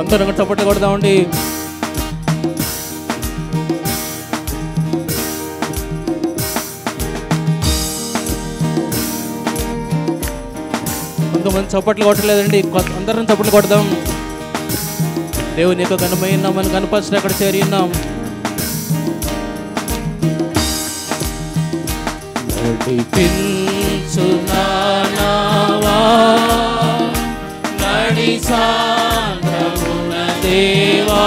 అందరం చప్పట్లు కొడదామండి కొంతమంది చప్పట్లు కొట్టలేదండి కొ- అందరం చప్పట్లు కొడదాం దేవుని యొక్క ఘనమైన మనం కనపరిచిన అక్కడ చేరి ఉన్నాం నడిపించు నానావా నడి సాంగమున దేవా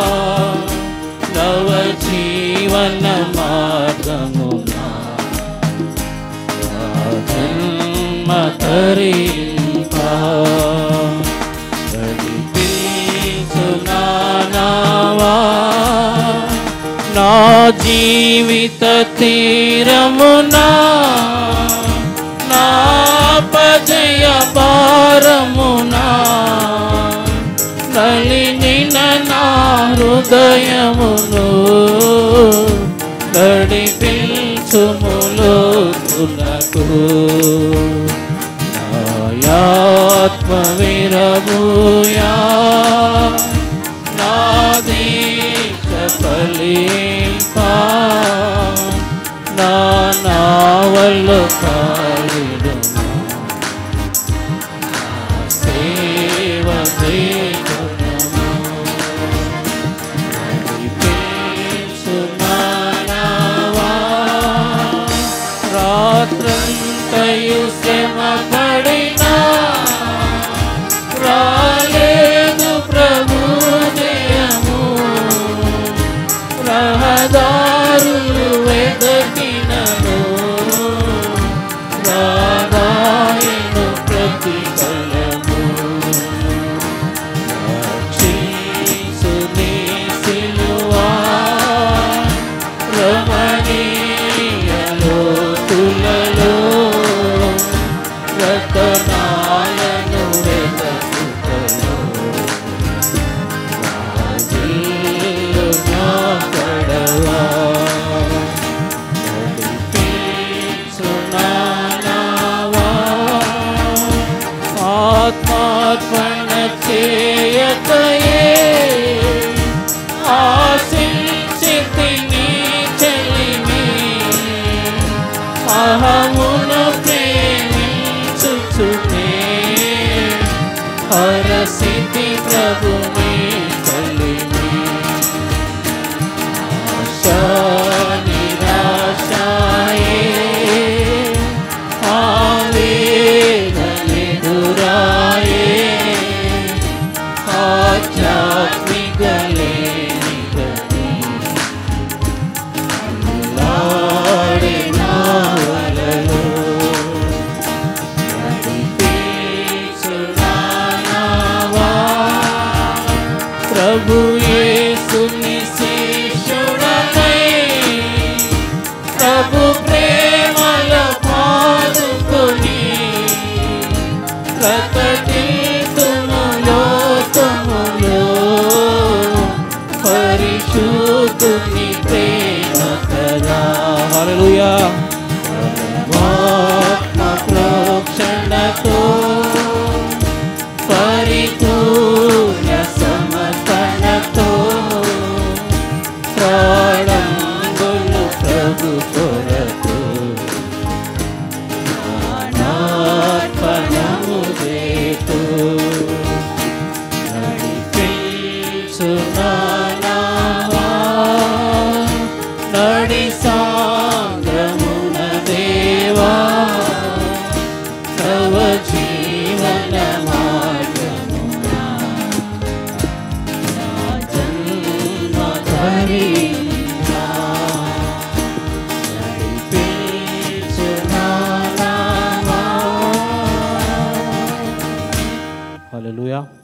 నవ జీవన మార్గమున జన్మ తరింపా నడిపించు నానావా నా జీవిత తీరమునా నా పజయ భారమునా నలినిన నా హృదయమును నడిపించుములో తులకు నాయాత్మ విరముయా నా దీక్ష ఫలింపా నా నావలు కాలిడు సేవ చేయగలము. నడిపించు మానవా, రాత్రంతయు శ్రమ పడినా రాలేదు ప్రభు జయము రహదారులు వెదకినను రాగాయను ప్రతి కలము రక్షించుని సిలువా రమణీయలో తులలో రతనాలను వెదకుతలో రాజిల్లు నా పడవా నడిపించు నా నావా ఆత్మార్పణ చేయకయే ఆశించితిని చెలిమి అహమును ప్రేమించుచునే హరసిద్ధి ప్రభుని కలిమి ఆశా నిరాశాయే ఆవేదనెదురాయే ఆధ్యాత్మికలేని గతి అల్లాడిన వలలో నడిపించు నానావా ప్రభు యేసుని శిష్యుడనై ప్రభు ప్రేమల పాదుకొని ప్రకటితుము లోకములో పరిశుద్ధుని ప్రేమ కదా హల్లెలూయా ఆత్మ ప్రోక్షణతో పరిపూర్ణ సమర్పణతో ప్రాణంబులు ప్రభు కొరకు ప్రాణార్పణము చేతూ నడిపించు నానావా నడి సాంద్రమున దేవా తవ జీవన మార్గమునా నా జన్మ ధరించా. నడిపించు నానావా. హల్లెలూయా